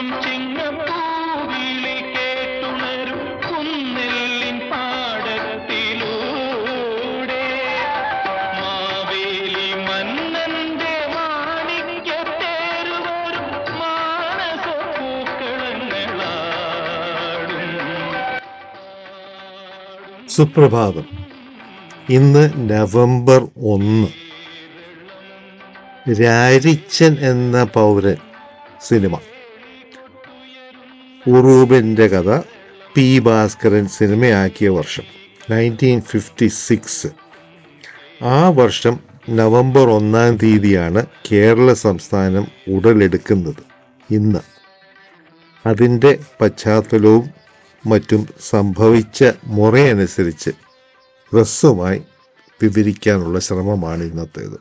ചിങ്ങപ്പൂവിളി കേട്ടുണരും കുന്നെല്ലിൻ പാടത്തിലൂടെ മാവേലി മന്നന്റെ മാണിക്യത്തേരുവരും മാനസപ്പൂക്കളങ്ങളാടും സുപ്രഭാതം ഇന്ന് നവംബർ ഒന്ന് രാരിച്ചൻ എന്ന പൗരൻ സിനിമ ഉറൂബിൻ്റെ കഥ പി ഭാസ്കരൻ സിനിമയാക്കിയ വർഷം നയൻറ്റീൻ ഫിഫ്റ്റി സിക്സ് ആ വർഷം നവംബർ ഒന്നാം തീയതിയാണ് കേരള സംസ്ഥാനം ഉടലെടുക്കുന്നത് ഇന്ന് അതിൻ്റെ പശ്ചാത്തലവും മറ്റും സംഭവിച്ച മുറയനുസരിച്ച് ഹ്രസ്വമായി വിവരിക്കാനുള്ള ശ്രമമാണ് ഇന്നത്തേത്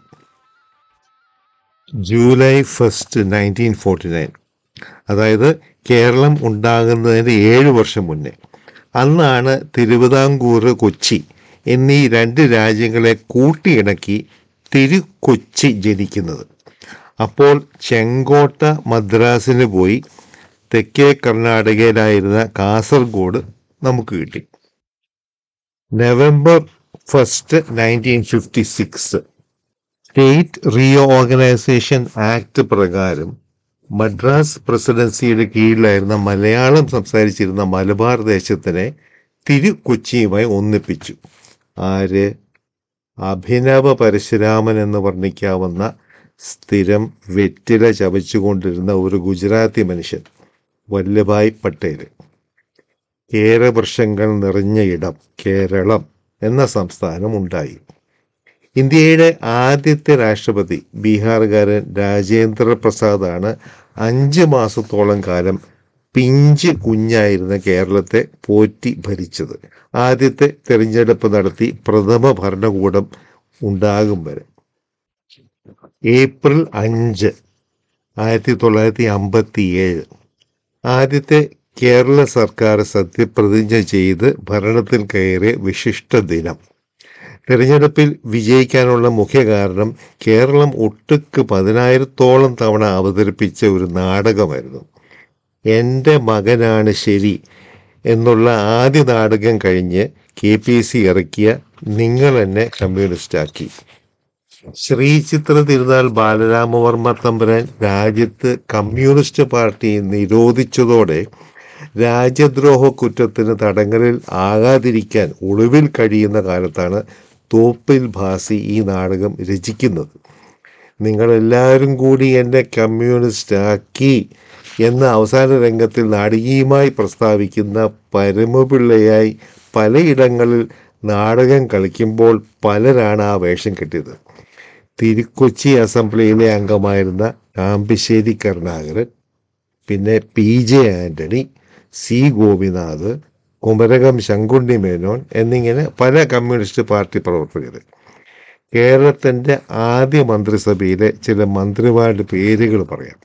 July first nineteen forty nine അതായത് കേരളം ഉണ്ടാകുന്നതിന് ഏഴ് വർഷം മുന്നേ അന്നാണ് തിരുവിതാംകൂർ കൊച്ചി എന്നീ രണ്ട് രാജ്യങ്ങളെ കൂട്ടിയിണക്കി തിരുക്കൊച്ചി ജനിക്കുന്നത് അപ്പോൾ ചെങ്കോട്ട മദ്രാസിന് പോയി തെക്കേ കർണാടകയിലായിരുന്ന കാസർഗോഡ് നമുക്ക് കിട്ടി November first nineteen fifty six state reorganisation act പ്രകാരം മദ്രാസ് പ്രസിഡൻസിയുടെ കീഴിലായിരുന്ന മലയാളം സംസാരിച്ചിരുന്ന മലബാർ ദേശത്തിനെ തിരുക്കൊച്ചിയുമായി ഒന്നിപ്പിച്ചു ആര് അഭിനവ പരശുരാമൻ എന്ന് വർണ്ണിക്കാവുന്ന സ്ഥിരം വെറ്റില ചവച്ചുകൊണ്ടിരുന്ന ഒരു ഗുജറാത്തി മനുഷ്യൻ വല്ലഭായ് പട്ടേൽ കേരവർഷങ്ങൾ നിറഞ്ഞ ഇടം കേരളം എന്ന സംസ്ഥാനം ഉണ്ടായി ഇന്ത്യയുടെ ആദ്യത്തെ രാഷ്ട്രപതി ബീഹാറുകാരൻ രാജേന്ദ്ര പ്രസാദാണ് അഞ്ച് മാസത്തോളം കാലം പിഞ്ച് കുഞ്ഞായിരുന്ന കേരളത്തെ പോറ്റി ഭരിച്ചത് ആദ്യത്തെ തെരഞ്ഞെടുപ്പ് നടത്തി പ്രഥമ ഭരണകൂടം ഉണ്ടാകും വരെ ഏപ്രിൽ അഞ്ച് ആയിരത്തി തൊള്ളായിരത്തി അമ്പത്തി ഏഴ് ആദ്യത്തെ കേരള സർക്കാർ സത്യപ്രതിജ്ഞ ചെയ്ത് ഭരണത്തിൽ കയറിയ വിശിഷ്ട ദിനം തിരഞ്ഞെടുപ്പിൽ വിജയിക്കാനുള്ള മുഖ്യ കാരണം കേരളം ഒട്ടുക്ക് പതിനായിരത്തോളം തവണ അവതരിപ്പിച്ച ഒരു നാടകമായിരുന്നു എൻ്റെ മകനാണ് ശരി എന്നുള്ള ആദ്യ നാടകം കഴിഞ്ഞ് കെ പി സി ഇറക്കിയ നിങ്ങൾ എന്നെ കമ്മ്യൂണിസ്റ്റാക്കി ശ്രീ ചിത്ര തിരുനാൾ ബാലരാമവർമ്മ തമ്പുരാൻ രാജ്യത്ത് കമ്മ്യൂണിസ്റ്റ് പാർട്ടി നിരോധിച്ചതോടെ രാജ്യദ്രോഹ കുറ്റത്തിന് തടങ്കലിൽ ആകാതിരിക്കാൻ ഒളിവിൽ കഴിയുന്ന കാലത്താണ് തോപ്പിൽ ഭാസി ഈ നാടകം രചിക്കുന്നത് നിങ്ങളെല്ലാവരും കൂടി എന്നെ കമ്മ്യൂണിസ്റ്റ് ആക്കി എന്ന അവസാന രംഗത്തിൽ നാടകീയമായി പ്രസ്താവിക്കുന്ന പരമപിള്ളയായി പലയിടങ്ങളിൽ നാടകം കളിക്കുമ്പോൾ പലരാണ് ആ വേഷം കെട്ടിയത് തിരുക്കൊച്ചി അസംബ്ലിയിലെ അംഗമായിരുന്ന കാമ്പിശ്ശേരി കരുണാകരൻ പിന്നെ P J Antony C Gopinath Kumarakom Sankunni Menon എന്നിങ്ങനെ പല കമ്മ്യൂണിസ്റ്റ് പാർട്ടി പ്രവർത്തകർ കേരളത്തിൻ്റെ ആദ്യ മന്ത്രിസഭയിലെ ചില മന്ത്രിമാരുടെ പേരുകൾ പറയാം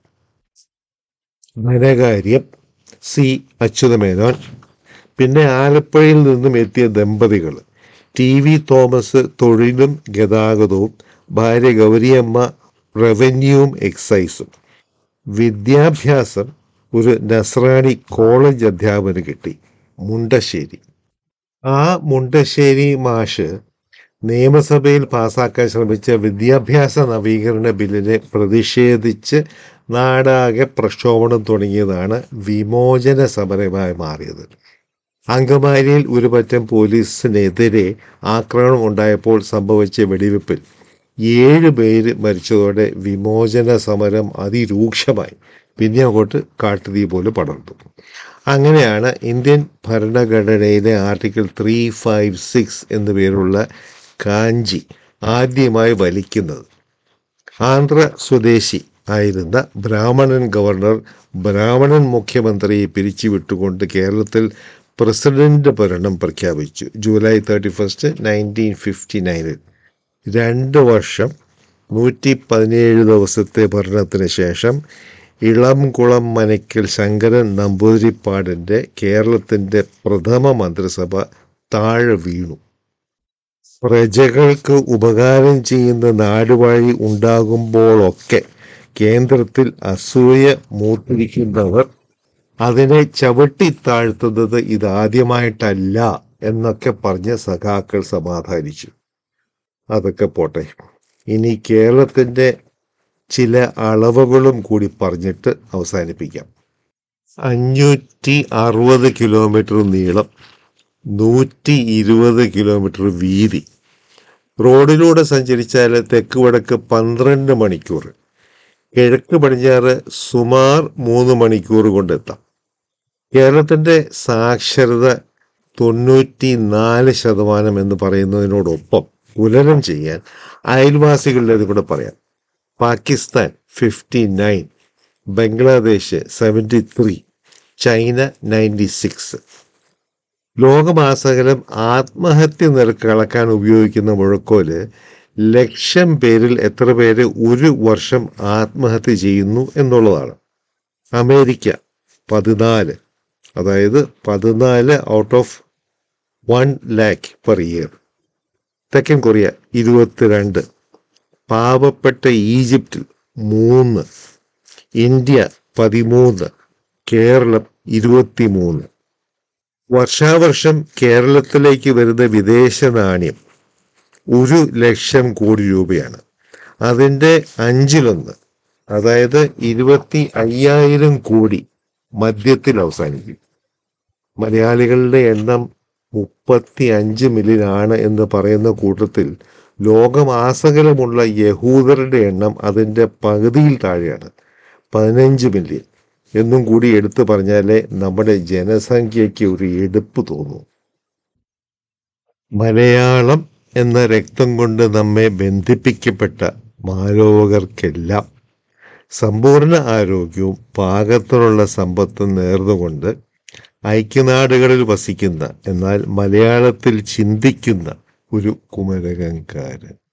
ധനകാര്യം സി അച്യുതമേനോൻ പിന്നെ ആലപ്പുഴയിൽ നിന്നും എത്തിയ ദമ്പതികൾ ടി വി തോമസ് തൊഴിലും ഗതാഗതവും ഭാര്യ ഗൗരിയമ്മ റവന്യൂവും എക്സൈസും വിദ്യാഭ്യാസം ഒരു നസ്രാണി കോളേജ് അധ്യാപകന് കിട്ടി മുണ്ടശ്ശേരി ആ മുണ്ടശ്ശേരി മാഷ് നിയമസഭയിൽ പാസാക്കാൻ ശ്രമിച്ച വിദ്യാഭ്യാസ നവീകരണ ബില്ലിനെ പ്രതിഷേധിച്ച് നാടാകെ പ്രക്ഷോഭണം തുടങ്ങിയതാണ് വിമോചന സമരമായി മാറിയത് അങ്കമാലിയിൽ ഒരു പറ്റം പോലീസിനെതിരെ ആക്രമണം ഉണ്ടായപ്പോൾ സംഭവിച്ച വെടിവെപ്പിൽ ഏഴ് പേര് മരിച്ചതോടെ വിമോചന സമരം അതിരൂക്ഷമായി പിന്നെ അങ്ങോട്ട് കാട്ടുതീ പോലെ പടർന്നു അങ്ങനെയാണ് ഇന്ത്യൻ ഭരണഘടനയിലെ ആർട്ടിക്കിൾ ത്രീ ഫൈവ് സിക്സ് എന്നു പേരുള്ള കാഞ്ചി ആദ്യമായി വലിക്കുന്നത് ആന്ധ്ര സ്വദേശി ആയിരുന്ന ബ്രാഹ്മണൻ ഗവർണർ ബ്രാഹ്മണൻ മുഖ്യമന്ത്രിയെ പിരിച്ചുവിട്ടുകൊണ്ട് കേരളത്തിൽ പ്രസിഡന്റ് ഭരണം പ്രഖ്യാപിച്ചു July thirty first nineteen fifty നയനിൽ രണ്ട് വർഷം നൂറ്റി പതിനേഴ് ദിവസത്തെ ഭരണത്തിന് ശേഷം ഇളംകുളം മനയ്ക്കൽ ശങ്കരൻ നമ്പൂതിരിപ്പാടിൻ്റെ കേരളത്തിൻ്റെ പ്രഥമ മന്ത്രിസഭ താഴെ വീണു പ്രജകൾക്ക് ഉപകാരം ചെയ്യുന്ന നാടുവഴി ഉണ്ടാകുമ്പോഴൊക്കെ കേന്ദ്രത്തിൽ അസൂയ മൂത്തിരിക്കുന്നവർ അതിനെ ചവിട്ടി താഴ്ത്തുന്നത് ഇതാദ്യമായിട്ടല്ല എന്നൊക്കെ പറഞ്ഞ് സഖാക്കൾ സമാധാനിച്ചു അതൊക്കെ പോട്ടെ ഇനി കേരളത്തിൻ്റെ ചില അളവുകളും കൂടി പറഞ്ഞിട്ട് അവസാനിപ്പിക്കാം അഞ്ഞൂറ്റി അറുപത് കിലോമീറ്റർ നീളം നൂറ്റി ഇരുപത് കിലോമീറ്റർ വീതി റോഡിലൂടെ സഞ്ചരിച്ചാൽ തെക്ക് വടക്ക് പന്ത്രണ്ട് മണിക്കൂർ കിഴക്ക് പടിഞ്ഞാറ് സുമാർ മൂന്ന് മണിക്കൂർ കൊണ്ടെത്താം കേരളത്തിൻ്റെ സാക്ഷരത തൊണ്ണൂറ്റി നാല് ശതമാനം എന്ന് പറയുന്നതിനോടൊപ്പം ഉലനം ചെയ്യാൻ അയൽവാസികളുടെ കൂടെ പറയാം Pakistan fifty nine Bangladesh seventy three China ninety six ലോകമാസകലം ആത്മഹത്യ നിരക്ക് അളക്കാൻ ഉപയോഗിക്കുന്ന മുഴക്കോല് ലക്ഷം പേരിൽ എത്ര പേര് ഒരു വർഷം ആത്മഹത്യ ചെയ്യുന്നു എന്നുള്ളതാണ് അമേരിക്ക പതിനാല് അതായത് പതിനാല് out of one lakh per year തെക്കൻ കൊറിയ ഇരുപത്തിരണ്ട് പാവപ്പെട്ട ഈജിപ്തിൽ മൂന്ന് ഇന്ത്യ പതിമൂന്ന് കേരളം ഇരുപത്തിമൂന്ന് വർഷാവർഷം കേരളത്തിലേക്ക് വരുന്ന വിദേശ നാണ്യം ഒരു ലക്ഷം കോടി രൂപയാണ് അതിൻ്റെ അഞ്ചിലൊന്ന് അതായത് ഇരുപത്തി അയ്യായിരം കോടി മദ്യത്തിൽ അവസാനിക്കും മലയാളികളുടെ എണ്ണം മുപ്പത്തി അഞ്ച് മില്യൺ ആണ് എന്ന് പറയുന്ന കൂട്ടത്തിൽ ലോകമാസകലമുള്ള യഹൂദരുടെ എണ്ണം അതിൻ്റെ പകുതിയിൽ താഴെയാണ് പതിനഞ്ച് മില്യൺ എന്നും കൂടി എടുത്തു പറഞ്ഞാലേ നമ്മുടെ ജനസംഖ്യയ്ക്ക് ഒരു എടുപ്പ് തോന്നൂ മലയാളം എന്ന രക്തം കൊണ്ട് നമ്മെ ബന്ധിപ്പിക്കപ്പെട്ട മാലോകർക്കെല്ലാം സമ്പൂർണ്ണ ആരോഗ്യവും പാകത്തിനുള്ള സമ്പത്തും നേർന്നുകൊണ്ട് ഐക്യനാടുകളിൽ വസിക്കുന്ന എന്നാൽ മലയാളത്തിൽ ചിന്തിക്കുന്ന ഒരു കുമരകംകാരൻ